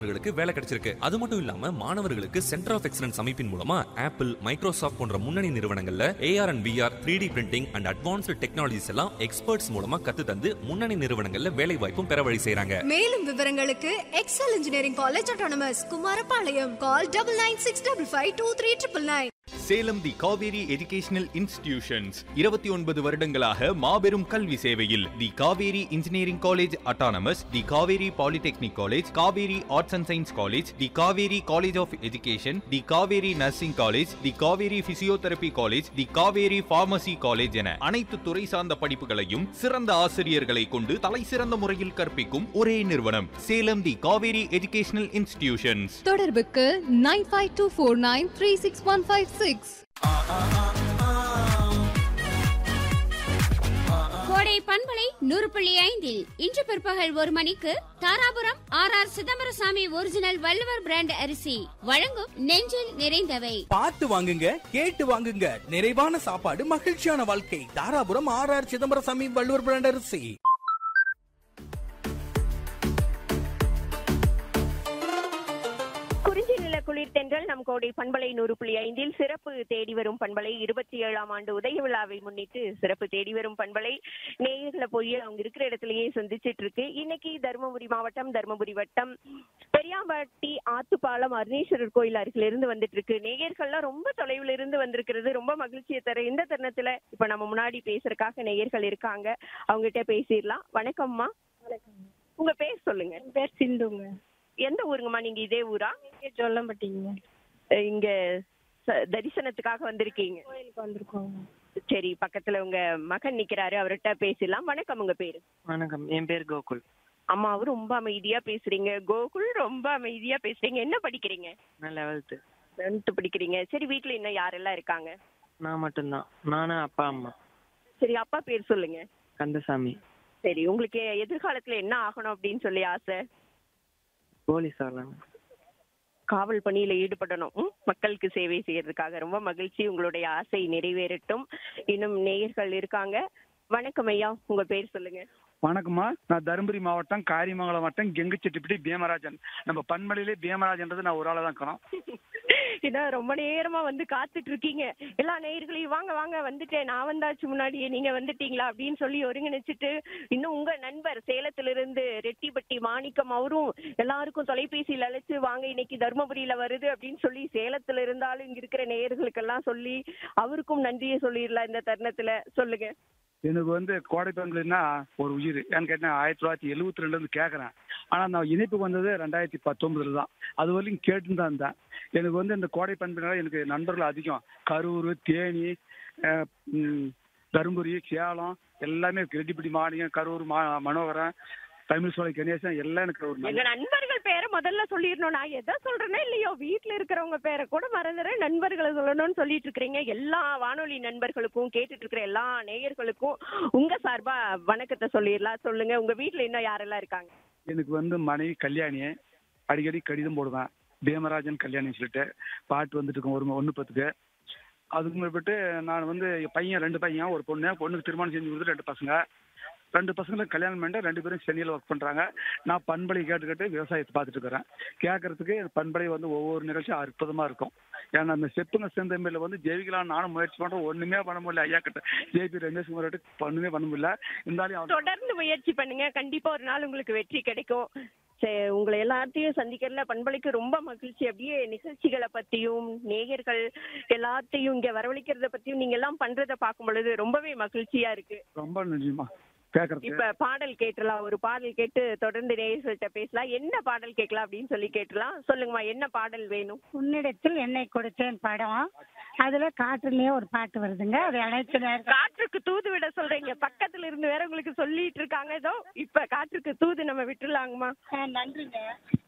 மாணவர்களுக்கு வேலை கிடைச்சிருக்கு அது மட்டும் இல்லாம மாணவர்களுக்கு சென்டர் ஆஃப் எக்ஸலன்ஸ் அமைப்பின் மூலமா ஆப்பிள் மைக்ரோசாஃப்ட் போன்ற முன்னணி நிறுவனங்கள்ல AR and VR three D printing and advanced technologies எல்லாம் எக்ஸ்பர்ட்ஸ் மூலமா கத்து தந்து முன்னணி நிறுவனங்கள்ல வேலை வாய்ப்பும் பெற வழி செய்றாங்க மேலும் விவரங்களுக்கு Excel engineering college autonomous Kumarapalayam call double nine six double five two three triple nine Salem the Kaveri educational institutions இருபத்தி ஒன்பது வருடங்களாக மாபெரும் கல்வி சேவையில் the Kaveri engineering college autonomous the Kaveri polytechnic college Kaveri arts and science college the Kaveri college of education the Kaveri nursing college the Kaveri physiotherapy college the Kaveri pharmacy college என அனைத்து துறை சார்ந்த படிப்புகளையும் சிறந்த ஆசிரியர்களை கொண்டு தலை சிறந்த முறையில் கற்பிக்கும் ஒரே நிறுவனம் Salem the Kaveri educational institutions தொடர்புக்கு nine five two four nine three six one five six கோடை பண்பலை நூறு புள்ளி ஐந்தில் இன்று பிற்பகல் ஒரு மணிக்கு Dharapuram R R Chidambarasamy original Valluvar brand அரிசி வழங்கும் நெஞ்சில் நிறைந்தவை பார்த்து வாங்குங்க கேட்டு வாங்குங்க நிறைவான சாப்பாடு மகிழ்ச்சியான வாழ்க்கை Dharapuram R R Chidambarasamy Valluvar brand அரிசி குறிஞ்சி நில குளிர் தென்றல் நம் கோடை பண்பலை நூறு புள்ளி ஐந்தில் சிறப்பு தேடி வரும் பண்பலை இருபத்தி ஏழாம் ஆண்டு உதய விழாவை முன்னிட்டு சிறப்பு தேடி வரும் பண்பலை நேயர்களை போய் அவங்க இருக்கிற இடத்துலயே சந்திச்சிட்டு இருக்கு இன்னைக்கு தருமபுரி மாவட்டம் தருமபுரி வட்டம் பெரியாம்பட்டி ஆத்துப்பாலம் அருணேஸ்வரர் கோயில் அருகில இருந்து வந்துட்டு இருக்கு நேயர்கள்லாம் ரொம்ப தொலைவில் இருந்து வந்திருக்கிறது ரொம்ப மகிழ்ச்சியை தர இந்த தருணத்துல இப்ப நம்ம முன்னாடி பேசுறதுக்காக நேயர்கள் இருக்காங்க அவங்க கிட்ட பேசிடலாம் வணக்கம்மா உங்க பேர் சொல்லுங்க பேர் சிந்துங்க எந்த ஊருங்கம்மா நீங்க இதே ஊரா சொல்லம்பட்டிங்க அஹ் இங்க ச- தரிசனத்துக்காக வந்திருக்கீங்க கோயிலுக்கு வந்திருக்கோம் சரி பக்கத்துல உங்க மகன் நிக்கிறாரு அவர்கிட்ட பேசலாம் வணக்கம் உங்க பேரு வணக்கம் என் பேர் கோகுல் அம்மாவும் ரொம்ப அமைதியா பேசுறீங்க கோகுல் ரொம்ப அமைதியா பேசுறீங்க என்ன படிக்கிறீங்க நான் லெவல்த்து டென்த் படிக்கிறீங்க சரி வீட்ல இன்னும் யாரெல்லாம் இருக்காங்க நான் மட்டும்தான் நானும் அப்பா அம்மா சரி அப்பா பேர் சொல்லுங்க கந்தசாமி சரி உங்களுக்கு எதிர்காலத்துல என்ன ஆகணும் அப்படின்னு சொல்லி ஆசை போலீஸ் ஆகலாம் காவல் பணியில ஈடுபடணும் ம்? மக்களுக்கு சேவை செய்யறதுக்காக ரொம்ப மகிழ்ச்சி உங்களுடைய ஆசை நிறைவேறட்டும் இன்னும் நேயர்கள் இருக்காங்க வணக்கம் ஐயா உங்க பேர் சொல்லுங்க வணக்கம்மா நான் தருமபுரி மாவட்டம் காரியமங்கலம் மாவட்டம் கெங்குச்செட்டிப்பட்டி பீமராஜன் நம்ம பண்மலையிலே பீமராஜன்றது நான் ஒரு ஆளா தான் இருக்கிறோம் ஏன்னா ரொம்ப நேரமா வந்து காத்துட்டு இருக்கீங்க எல்லா நேயர்களையும் வாங்க வாங்க வந்துட்டேன் நான் வந்தாச்சு முன்னாடியே நீங்க வந்துட்டீங்களா அப்படின்னு சொல்லி ஒருங்கிணைச்சிட்டு இன்னும் உங்க நண்பர் சேலத்திலிருந்து ரெட்டிப்பட்டி மாணிக்கம் அவரும் எல்லாருக்கும் தொலைபேசியில் அழைச்சு வாங்க இன்னைக்கு தருமபுரியில வருது அப்படின்னு சொல்லி சேலத்துல இருந்தாலும் இங்க இருக்கிற நேயர்களுக்கெல்லாம் சொல்லி அவருக்கும் நன்றியை சொல்லிடலாம் இந்த தருணத்துல சொல்லுங்க எனக்கு வந்து கோடை பெண்கள்னா ஒரு உயிர் ஏன்னு கேட்டேன் ஆயிரத்தி தொள்ளாயிரத்தி எழுபத்தி ரெண்டுல இருந்து கேட்கறேன் ஆனா நான் இணைப்புக்கு வந்தது ரெண்டாயிரத்தி பத்தொன்பதுல தான் அது வரைக்கும் கேட்டு தான் இருந்தேன் எனக்கு வந்து இந்த கோடை பண்புனால எனக்கு நண்பர்கள் அதிகம் கரூர் தேனி அஹ், ம், தருமபுரி சேலம் எல்லாமே ரெட்டிப்பட்டி மாநிலம் கரூர் மா மனோகரன் தமிழ் சோலை கணேசன் எல்லாம் எனக்கு ஒரு எங்க நல்ல- நண்பர்கள் பேரை முதல்ல சொல்லிடணும் நான் எதை சொல்றேனோ இல்லையோ வீட்ல இருக்கிறவங்க பேரை கூட மறந்துடுறேன் நண்பர்களை சொல்லணும்னு சொல்லிட்டு இருக்கிறீங்க எல்லா வானொலி நண்பர்களுக்கும் கேட்டுட்டு இருக்கிற எல்லா நேயர்களுக்கும் உங்க சார்பா வணக்கத்தை சொல்லிடலாம் சொல்லுங்க உங்க வீட்ல இன்னும் யாரெல்லாம் இருக்காங்க எனக்கு வந்து மனைவி கல்யாணி அடிக்கடி கடிதம் போடுவேன் பீமராஜன் கல்யாணி சொல்லிட்டு பாட்டு வந்துட்டு இருக்கோம் ஒரு ஒன்று பத்துக்கு அதுக்கு மேற்பட்டு நான் வந்து என் பையன் ரெண்டு பையன் ஒரு பொண்ணு பொண்ணுக்கு திருமணம் செஞ்சு கொடுத்து ரெண்டு பசங்க ரெண்டு பசங்களுக்கு கல்யாணம் பண்ணிட்டு ரெண்டு பேரும் சென்னையில் ஒர்க் பண்ணுறாங்க நான் பண்பலை கேட்டு கேட்டு விவசாயத்தை பார்த்துட்டு இருக்கிறேன் கேட்கறதுக்கு பண்பலை வந்து ஒவ்வொரு நிகழ்ச்சியும் அற்புதமாக இருக்கும் ஏன்னா அந்த செப்புங்க செந்தமிழில் வந்து ஜெயிக்கலாம் நானும் முயற்சி பண்ணுறேன் ஒன்றுமே பண்ண முடியல ஐயா கிட்ட ஜேபி ரமேஷ் குமார் ஒன்றுமே பண்ண முடியல இருந்தாலும் அவர் தொடர்ந்து முயற்சி பண்ணுங்க கண்டிப்பா ஒரு நாள் உங்களுக்கு வெற்றி கிடைக்கும் சரி, உங்களை எல்லாத்தையும் சந்திக்கிறதுல பண்பலைக்கு ரொம்ப மகிழ்ச்சி அப்படியே நிகழ்ச்சிகளை பத்தியும் நேயர்கள் எல்லாத்தையும் இங்க வரவழைக்கிறத பத்தியும் நீங்க எல்லாம் பண்றத பார்க்கும் பொழுது ரொம்பவே மகிழ்ச்சியா இருக்கு ரொம்ப நன்றிம்மா கேட்கறதுக்கு இப்ப பாடல் கேட்டலாம் ஒரு பாடல் கேட்டு தொடர்ந்து நேயர்கள்ட்ட பேசலாம் என்ன பாடல் கேட்கலாம் அப்படின்னு சொல்லி கேட்டலாம் சொல்லுங்கம்மா என்ன பாடல் வேணும் உன்னிடத்தில் என்னை கொடுத்தேன் படம் அதுல காற்றுலயே ஒரு பாட்டு வருதுங்க அது அனைத்து நேரம் காற்றுக்கு தூது விட சொல்றீங்க பக்கத்துல இருந்து வேற உங்களுக்கு சொல்லிட்டு இருக்காங்க ஏதோ இப்ப காற்றுக்கு தூது நம்ம விட்டுலாங்கம்மா நன்றிங்க